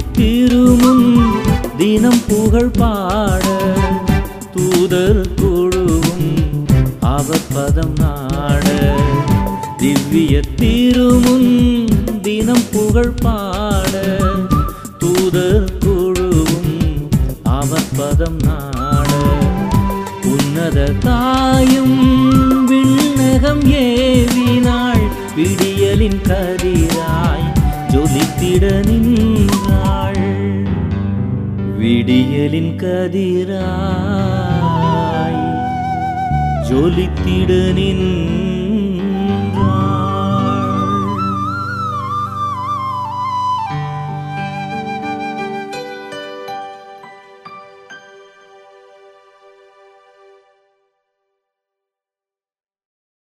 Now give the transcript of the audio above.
திருமுன் தினம் புகழ் பாட தூதர் குழுவும் அவர் பதம் நாட திவ்ய திருமுன் தினம் புகழ் பாட தூதர் குழுவும் அவர் பதம் நாட உன்னத தாயும் விண்ணகம் ஏவினாள் விடியலின் கதிராய் ஜொலித்திட நின்றாள் விடியலின் கதிராய் ஜொலித்திட நின்றாள்